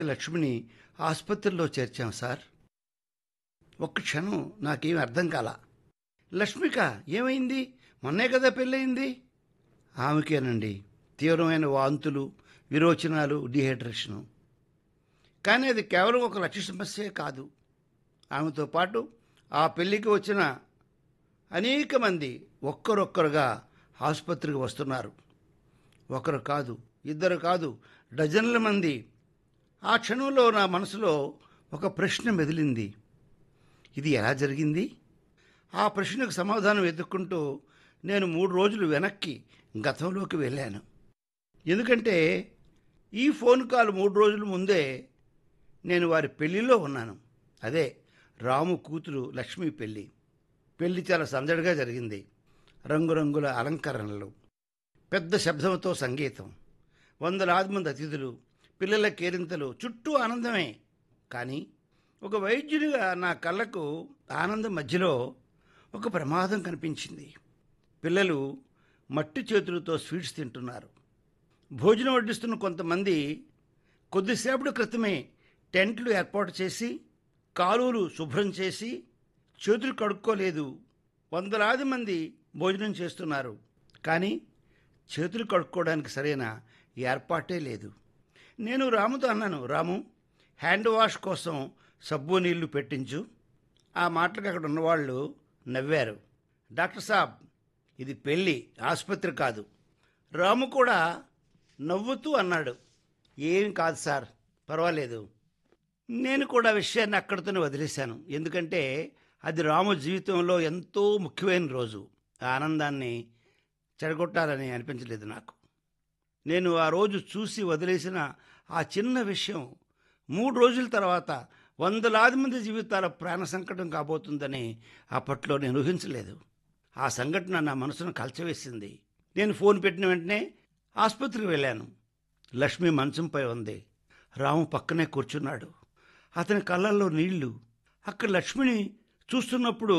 లక్ష్మిని ఆసుపత్రిలో చేర్చాం సార్ ఒక్క క్షణం నాకేం అర్థం కాల లక్ష్మిక ఏమైంది మొన్నే కదా పెళ్ళయింది ఆమెకేనండి తీవ్రమైన వాంతులు విరోచనాలు డిహైడ్రేషను కానీ అది కేవలం ఒక లక్ష్య సమస్యే కాదు ఆమెతో పాటు ఆ పెళ్ళికి వచ్చిన అనేక మంది ఒక్కరొక్కరుగా ఆసుపత్రికి వస్తున్నారు ఒకరు కాదు ఇద్దరు కాదు డజన్ల మంది ఆ క్షణంలో నా మనసులో ఒక ప్రశ్న మెదిలింది ఇది ఎలా జరిగింది ఆ ప్రశ్నకు సమాధానం వెతుక్కుంటూ నేను మూడు రోజులు వెనక్కి గతంలోకి వెళ్ళాను ఎందుకంటే ఈ ఫోన్ కాల్ మూడు రోజుల ముందే నేను వారి పెళ్లిలో ఉన్నాను అదే రాము కూతురు లక్ష్మి పెళ్ళి పెళ్లి చాలా సందడిగా జరిగింది రంగురంగుల అలంకరణలు పెద్ద శబ్దంతో సంగీతం వందలాది మంది అతిథులు పిల్లల కేరింతలు చుట్టూ ఆనందమే కానీ ఒక వైద్యుడిగా నా కళ్ళకు ఆనందం మధ్యలో ఒక ప్రమాదం కనిపించింది పిల్లలు మట్టి చేతులతో స్వీట్స్ తింటున్నారు భోజనం వడ్డిస్తున్న కొంతమంది కొద్దిసేపటి క్రితమే టెంట్లు ఏర్పాటు చేసి కాలువలు శుభ్రం చేసి చేతులు కడుక్కోలేదు వందలాది మంది భోజనం చేస్తున్నారు కానీ చేతులు కడుక్కోవడానికి సరైన ఏర్పాటే లేదు నేను రాముతో అన్నాను రాము హ్యాండ్ వాష్ కోసం సబ్బు నీళ్లు పెట్టించు ఆ మాటలకు అక్కడ ఉన్నవాళ్ళు నవ్వారు డాక్టర్ సాబ్ ఇది పెళ్ళి ఆసుపత్రి కాదు రాము కూడా నవ్వుతూ అన్నాడు ఏం కాదు సార్ పర్వాలేదు నేను కూడా విషయాన్ని అక్కడితోనే వదిలేశాను ఎందుకంటే అది రాము జీవితంలో ఎంతో ముఖ్యమైన రోజు ఆ ఆనందాన్ని చెడగొట్టాలని అనిపించలేదు నాకు నేను ఆ రోజు చూసి వదిలేసిన ఆ చిన్న విషయం మూడు రోజుల తర్వాత వందలాది మంది జీవితాల ప్రాణ సంకటం కాబోతుందని అప్పట్లో నేను ఊహించలేదు ఆ సంఘటన నా మనసును కలచవేసింది నేను ఫోన్ పెట్టిన వెంటనే ఆసుపత్రికి వెళ్ళాను లక్ష్మి మంచంపై ఉంది రాము పక్కనే కూర్చున్నాడు అతని కళ్ళల్లో నీళ్లు అక్కడ లక్ష్మిని చూస్తున్నప్పుడు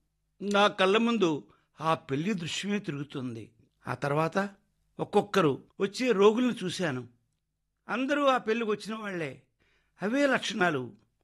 నా కళ్ళ ముందు ఆ పెళ్లి దృశ్యమే తిరుగుతుంది ఆ తర్వాత ఒక్కొక్కరు వచ్చే రోగులను చూశాను అందరూ ఆ పెళ్లికి వచ్చిన వాళ్లే అవే లక్షణాలు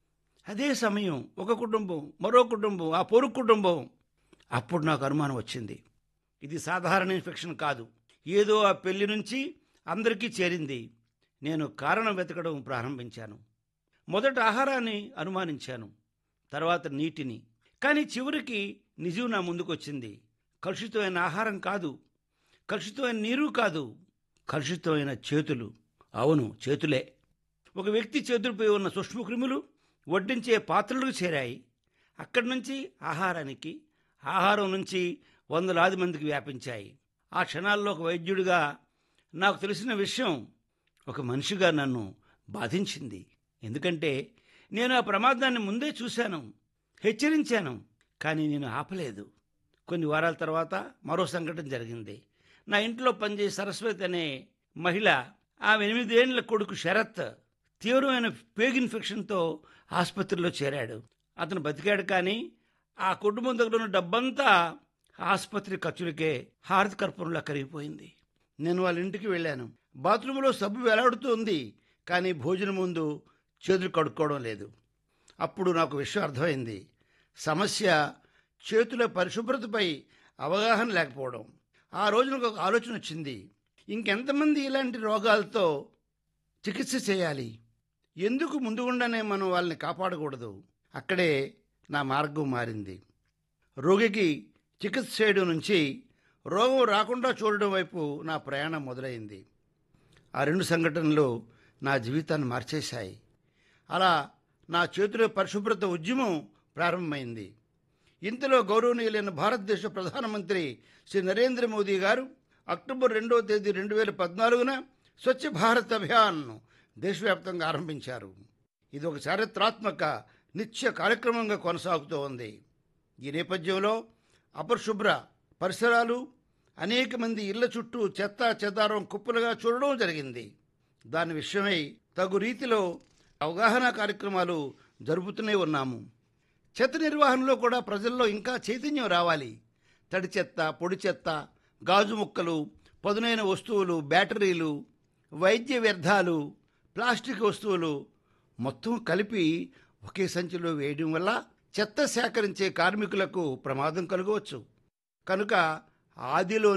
అదే సమయం ఒక కుటుంబం మరో కుటుంబం ఆ పొరుగు కుటుంబం అప్పుడు నాకు అనుమానం వచ్చింది ఇది సాధారణ ఇన్ఫెక్షన్ కాదు ఏదో ఆ పెళ్లి నుంచి అందరికీ చేరింది నేను కారణం వెతకడం ప్రారంభించాను మొదట ఆహారాన్ని అనుమానించాను తర్వాత నీటిని కానీ చివరికి నిజం నా ముందుకొచ్చింది కలుషితమైన ఆహారం కాదు కలుషితమైన నీరు కాదు కలుషితమైన చేతులు అవును చేతులే ఒక వ్యక్తి చేతులపై ఉన్న సూక్ష్మక్రిములు వడ్డించే పాత్రలకు చేరాయి అక్కడి నుంచి ఆహారానికి ఆహారం నుంచి వందలాది మందికి వ్యాపించాయి ఆ క్షణాల్లో ఒక వైద్యుడిగా నాకు తెలిసిన విషయం ఒక మనిషిగా నన్ను బాధించింది ఎందుకంటే నేను ఆ ప్రమాదాన్ని ముందే చూశాను హెచ్చరించాను కానీ నేను ఆపలేదు కొన్ని వారాల తర్వాత మరో సంఘటన జరిగింది నా ఇంట్లో పనిచేసే సరస్వతి అనే మహిళ ఆమె ఎనిమిదేళ్ల కొడుకు శరత్ తీవ్రమైన పేగ్ ఇన్ఫెక్షన్తో ఆసుపత్రిలో చేరాడు అతను బతికాడు కానీ ఆ కుటుంబం దగ్గర ఉన్న డబ్బంతా ఆసుపత్రి ఖర్చులకే హారతి కర్పూరంలా కరిగిపోయింది నేను వాళ్ళ ఇంటికి వెళ్ళాను బాత్రూంలో సబ్బు వెలాడుతుంది కానీ భోజనం ముందు చేతులు కడుక్కోవడం లేదు అప్పుడు నాకు విషయం అర్థమైంది సమస్య చేతుల పరిశుభ్రతపై అవగాహన లేకపోవడం ఆ రోజు నాకు ఒక ఆలోచన వచ్చింది ఇంకెంతమంది ఇలాంటి రోగాలతో చికిత్స చేయాలి ఎందుకు ముందుగుండానే మనం వాళ్ళని కాపాడకూడదు అక్కడే నా మార్గం మారింది రోగికి చికిత్స చేయడం నుంచి రోగం రాకుండా చూడడం వైపు నా ప్రయాణం మొదలైంది ఆ రెండు సంఘటనలు నా జీవితాన్ని మార్చేశాయి అలా నా చేతుల పరిశుభ్రత ఉద్యమం ప్రారంభమైంది ఇంతలో గౌరవనీయులైన భారతదేశ ప్రధానమంత్రి శ్రీ నరేంద్ర మోదీ గారు అక్టోబర్ రెండవ తేదీ రెండు వేల పద్నాలుగున స్వచ్ఛ భారత్ అభియాన్ను దేశవ్యాప్తంగా ఆరంభించారు ఇది ఒక చారిత్రాత్మక నిత్య కార్యక్రమంగా కొనసాగుతూ ఉంది ఈ నేపథ్యంలో అపరిశుభ్ర పరిసరాలు అనేక మంది ఇళ్ల చుట్టూ చెత్త చెదారం కుప్పలుగా చూడడం జరిగింది దాని విషయమై తగు రీతిలో అవగాహన కార్యక్రమాలు జరుపుతూనే ఉన్నాము చెత్త నిర్వహణలో కూడా ప్రజల్లో ఇంకా చైతన్యం రావాలి తడి చెత్త పొడి చెత్త గాజు ముక్కలు పదునైన వస్తువులు బ్యాటరీలు వైద్య వ్యర్థాలు ప్లాస్టిక్ వస్తువులు మొత్తం కలిపి ఒకే సంచిలో వేయడం వల్ల చెత్త సేకరించే కార్మికులకు ప్రమాదం కలగవచ్చు కనుక ఆదిలో